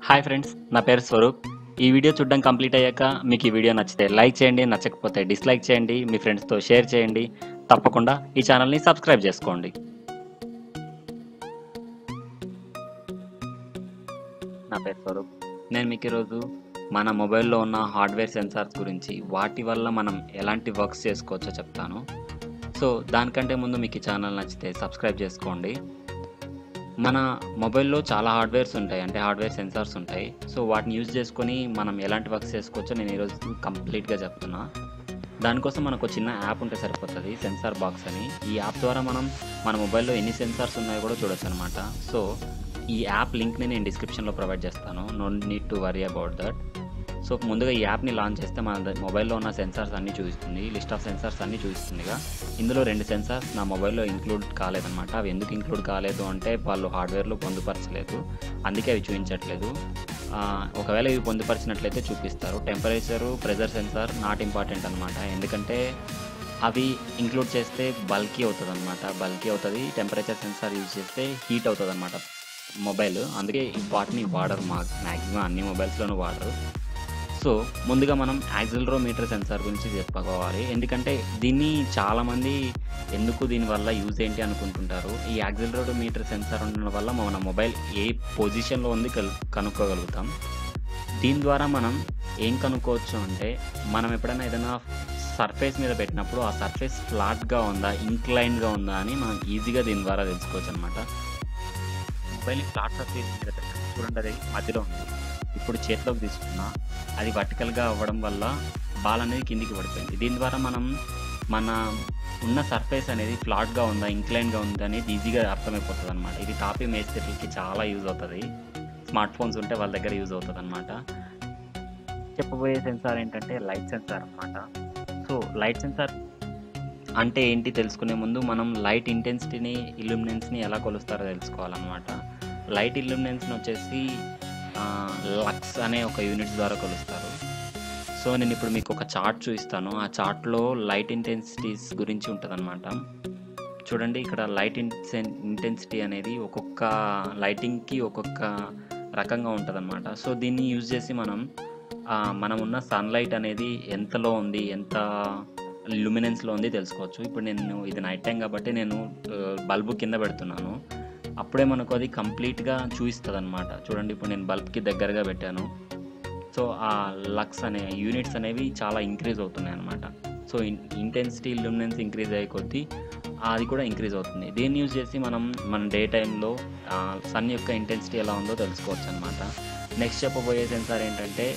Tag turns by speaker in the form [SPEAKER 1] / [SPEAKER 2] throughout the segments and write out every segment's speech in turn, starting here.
[SPEAKER 1] hi friends నా పేరు స్వరూప్ ఈ వీడియో చూడడం కంప్లీట్ అయ్యాక మీకు ఈ వీడియో నచ్చితే లైక్ చేయండి నచ్చకపోతే డిస్లైక్ చేయండి మీ ఫ్రెండ్స్తో షేర్ చేయండి తప్పకుండా ఈ ఛానల్ని సబ్స్క్రైబ్ చేసుకోండి నా పేరు స్వరూప్ నేను మీకు ఈరోజు మన మొబైల్లో ఉన్న హార్డ్వేర్ సెన్సార్స్ గురించి వాటి వల్ల మనం ఎలాంటి వర్క్స్ చేసుకోవచ్చో చెప్తాను సో దానికంటే ముందు మీకు ఈ ఛానల్ నచ్చితే సబ్స్క్రైబ్ చేసుకోండి మన మొబైల్లో చాలా హార్డ్వేర్స్ ఉంటాయి అంటే హార్డ్వేర్ సెన్సార్స్ ఉంటాయి సో వాటిని యూజ్ చేసుకొని మనం ఎలాంటి వర్క్స్ చేసుకోవచ్చో నేను ఈరోజు కంప్లీట్గా చెప్తున్నా దానికోసం మనకు ఒక చిన్న యాప్ ఉంటే సరిపోతుంది సెన్సార్ బాక్స్ అని ఈ యాప్ ద్వారా మనం మన మొబైల్లో ఎన్ని సెన్సార్స్ ఉన్నాయో కూడా చూడొచ్చు అనమాట సో ఈ యాప్ లింక్ని నేను డిస్క్రిప్షన్లో ప్రొవైడ్ చేస్తాను no need to worry about that so ముందుగా ఈ యాప్ని లాంచ్ చేస్తే మన ద- మొబైల్లో ఉన్న సెన్సార్స్ అన్నీ చూపిస్తుంది లిస్ట్ ఆఫ్ సెన్సార్స్ అన్నీ చూపిస్తుందిగా ఇందులో రెండు సెన్సార్స్ నా మొబైల్లో ఇంక్లూడ్ కాలేదన్నమాట అవి ఎందుకు ఇంక్లూడ్ కాలేదు అంటే వాళ్ళు హార్డ్వేర్లో పొందుపరచలేదు అందుకే అవి చూపించట్లేదు ఆ, ఒకవేళ ఇవి పొందుపరిచినట్లయితే చూపిస్తారు temperature pressure sensor not important అనమాట ఎందుకంటే అవి ఇంక్లూడ్ చేస్తే బల్కీ అవుతుంది అనమాట బల్కీ అవుతుంది టెంపరేచర్ సెన్సార్ యూజ్ చేస్తే హీట్ అవుతుంది అనమాట మొబైల్ అందుకే వాటిని వాడరు మా మ్యాక్సిమం అన్ని మొబైల్స్లోనూ వాడరు సో ముందుగా మనం యాక్సిలరోమీటర్ సెన్సార్ గురించి చెప్పుకోవాలి ఎందుకంటే దీన్ని చాలామంది ఎందుకు దీనివల్ల యూజ్ ఏంటి అనుకుంటుంటారు ఈ యాక్సిలరోమీటర్ సెన్సార్ ఉండడం వల్ల మన మొబైల్ ఏ పొజిషన్లో ఉంది కల్- కనుక్కోగలుగుతాం దీని ద్వారా మనం ఏం కనుక్కోవచ్చు అంటే మనం ఎప్పుడైనా ఏదైనా సర్ఫేస్ మీద పెట్టినప్పుడు ఆ సర్ఫేస్ ఫ్లాట్గా ఉందా ఇంక్లైన్గా ఉందా అని మనం ఈజీగా దీని ద్వారా తెలుసుకోవచ్చు అనమాట మొబైల్ని ఫ్లాట్ సర్ఫేస్ మీద పెట్టాం చూడండి అది మధ్యలో ఉంది ఇప్పుడు చేతిలోకి తీసుకున్నా అది వర్టికల్గా అవ్వడం వల్ల బాల్ అనేది కిందికి పడిపోయింది దీని ద్వారా మనం మన ఉన్న సర్ఫేస్ అనేది ఫ్లాట్గా ఉందా ఇంక్లైన్గా ఉందా అనేది ఈజీగా అర్థమైపోతుంది అనమాట ఇది టాపీ మేస్త్రికి చాలా యూజ్ అవుతుంది స్మార్ట్ ఫోన్స్ ఉంటే వాళ్ళ దగ్గర యూజ్ అవుతుంది అనమాట చెప్పబోయే సెన్సార్ ఏంటంటే లైట్ సెన్సార్ అనమాట సో లైట్ సెన్సార్ అంటే ఏంటి తెలుసుకునే ముందు మనం లైట్ ఇంటెన్సిటీని ఇల్యూమినెన్స్ని ఎలా కొలుస్తారో తెలుసుకోవాలన్నమాట లైట్ ఇల్యూమినెన్స్ని వచ్చేసి లక్స్ అనే ఒక యూనిట్స్ ద్వారా కొలుస్తారు సో నేను ఇప్పుడు మీకు ఒక చార్ట్ చూపిస్తాను ఆ చార్ట్లో లైట్ ఇంటెన్సిటీస్ గురించి ఉంటుందన్నమాట చూడండి ఇక్కడ లైట్ ఇంటెన్సిటీ అనేది ఒక్కొక్క లైటింగ్కి ఒక్కొక్క రకంగా ఉంటుందన్నమాట సో దీన్ని యూజ్ చేసి మనం ఆ, మనం ఉన్న సన్లైట్ అనేది ఎంతలో ఉంది ఎంత లుమినెన్స్లో ఉంది తెలుసుకోవచ్చు ఇప్పుడు నేను ఇది నైట్ టైం కాబట్టి నేను బల్బు కింద పెడుతున్నాను అప్పుడే మనకు అది కంప్లీట్గా చూపిస్తుంది అనమాట చూడండి ఇప్పుడు నేను బల్బ్కి దగ్గరగా పెట్టాను సో ఆ లక్స్ అనే యూనిట్స్ అనేవి చాలా ఇంక్రీజ్ అవుతున్నాయి అనమాట సో ఇంటెన్సిటీ లుమినెన్స్ ఇంక్రీజ్ అయ్యే కొద్దీ అది కూడా ఇంక్రీజ్ అవుతుంది దీన్ని యూజ్ చేసి మనం మన డే టైంలో సన్ యొక్క ఇంటెన్సిటీ ఎలా ఉందో తెలుసుకోవచ్చు అనమాట నెక్స్ట్ చెప్పబోయే సెన్సార్ ఏంటంటే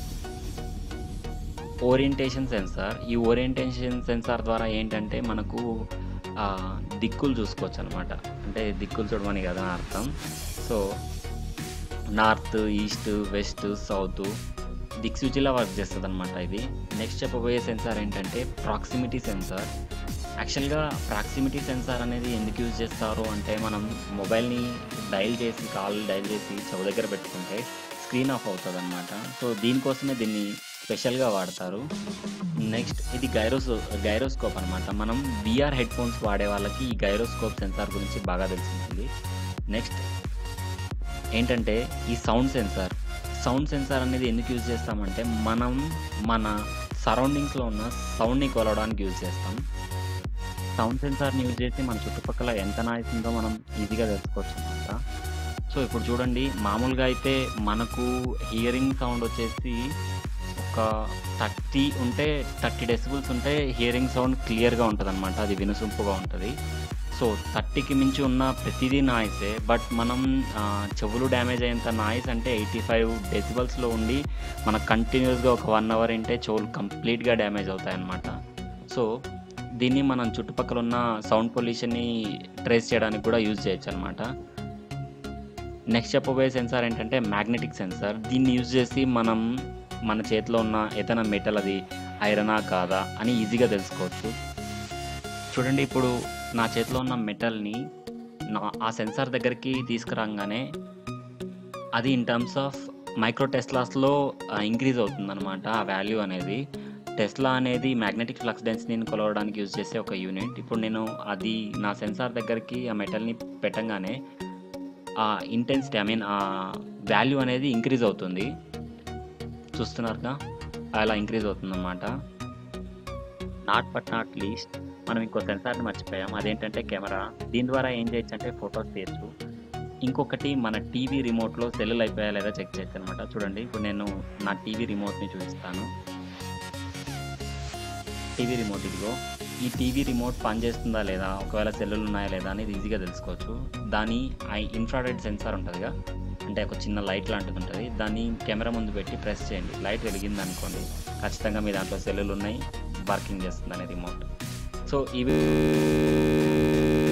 [SPEAKER 1] ఓరియంటేషన్ సెన్సార్ ఈ ఓరియంటేషన్ సెన్సార్ ద్వారా ఏంటంటే మనకు ఆ, దిక్కులు చూసుకోవచ్చు అనమాట అంటే దిక్కులు చూడమని కదా అర్థం so north east west south దిక్సూచిలా వర్క్ చేస్తుంది అనమాట ఇది నెక్స్ట్ చెప్పబోయే సెన్సార్ ఏంటంటే ప్రాక్సిమిటీ సెన్సార్ యాక్చువల్గా ప్రాక్సిమిటీ సెన్సార్ అనేది ఎందుకు యూజ్ చేస్తారు అంటే మనం మొబైల్ని డైల్ చేసి కాల్ డైల్ చేసి చెవు దగ్గర పెట్టుకుంటే స్క్రీన్ ఆఫ్ అవుతుంది అనమాట సో దీనికోసమే దీన్ని స్పెషల్గా వాడతారు నెక్స్ట్ ఇది గైరోస్ గైరోస్కోప్ అనమాట మనం విఆర్ హెడ్ ఫోన్స్ వాడే వాళ్ళకి ఈ గైరోస్కోప్ సెన్సార్ గురించి బాగా తెలిసింది నెక్స్ట్ ఏంటంటే ఈ సౌండ్ సెన్సార్ సౌండ్ సెన్సార్ అనేది ఎందుకు యూజ్ చేస్తామంటే మనం మన సరౌండింగ్స్లో ఉన్న సౌండ్ని కొలవడానికి యూజ్ చేస్తాం సౌండ్ సెన్సార్ని యూజ్ చేసి మన చుట్టుపక్కల ఎంత నాయిస్ ఉందో మనం ఈజీగా తెలుసుకోవచ్చు అనమాట సో ఇప్పుడు చూడండి మామూలుగా అయితే మనకు హియరింగ్ సౌండ్ వచ్చేసి ఒక థర్టీ ఉంటే థర్టీ డెసిబుల్స్ ఉంటే హియరింగ్ సౌండ్ క్లియర్గా ఉంటుంది అనమాట అది వినసొంపుగా ఉంటుంది సో థర్టీకి మించి ఉన్న ప్రతిదీ నాయిసే బట్ మనం ఆ, చెవులు డ్యామేజ్ అయ్యేంత నాయిస్ అంటే ఎయిటీ ఫైవ్ డెసిబల్స్లో ఉండి మనకు కంటిన్యూస్గా ఒక వన్ అవర్ ఉంటే చెవులు కంప్లీట్గా డ్యామేజ్ అవుతాయి అన్నమాట సో దీన్ని మనం చుట్టుపక్కల ఉన్న సౌండ్ పొల్యూషన్ని ట్రేస్ చేయడానికి కూడా యూజ్ చేయొచ్చు అనమాట నెక్స్ట్ చెప్పబోయే సెన్సార్ ఏంటంటే మ్యాగ్నెటిక్ సెన్సార్ దీన్ని యూజ్ చేసి మనం మన చేతిలో ఉన్న ఏదైనా మెటల్ అది ఐరనా కాదా అని ఈజీగా తెలుసుకోవచ్చు చూడండి ఇప్పుడు నా చేతిలో ఉన్న మెటల్ని నా ఆ సెన్సార్ దగ్గరికి తీసుకురాగానే అది ఇన్ టర్మ్స్ ఆఫ్ మైక్రో టెస్లాస్లో ఇంక్రీజ్ అవుతుందన్నమాట ఆ వాల్యూ అనేది టెస్లా అనేది మ్యాగ్నెటిక్ ఫ్లక్స్ డెన్సిటీని కొలవడానికి యూజ్ చేసే ఒక యూనిట్ ఇప్పుడు నేను అది నా సెన్సార్ దగ్గరికి ఆ మెటల్ని పెట్టంగానే ఆ ఇంటెన్సిటీ ఐ మీన్ ఆ వాల్యూ అనేది ఇంక్రీజ్ అవుతుంది చూస్తున్నారుగా అలా ఇంక్రీజ్ అవుతుందన్నమాట నాట్ బట్ నాట్ లీస్ట్ మనం ఇంకో సెన్సార్ని మర్చిపోయాం అదేంటంటే కెమెరా దీని ద్వారా ఏం చేయొచ్చు అంటే ఫొటోస్ తీయచ్చు ఇంకొకటి మన టీవీ రిమోట్లో సెల్లులు అయిపోయా లేదా చెక్ చేయొచ్చు అనమాట చూడండి ఇప్పుడు నేను నా టీవీ రిమోట్ని చూపిస్తాను టీవీ రిమోట్ ఇదిగో ఈ టీవీ రిమోట్ పనిచేస్తుందా లేదా ఒకవేళ సెల్లులు ఉన్నాయా లేదా అనేది ఈజీగా తెలుసుకోవచ్చు దాని ఐ ఇన్ఫ్రారెడ్ సెన్సార్ ఉంటుందిగా అంటే ఒక చిన్న లైట్ లాంటిది ఉంటుంది దాన్ని కెమెరా ముందు పెట్టి ప్రెస్ చేయండి లైట్ వెలిగింది అనుకోండి ఖచ్చితంగా మీ దాంట్లో సెల్లులు ఉన్నాయి వర్కింగ్ చేస్తుంది అనే రిమోట్ సో ఇవి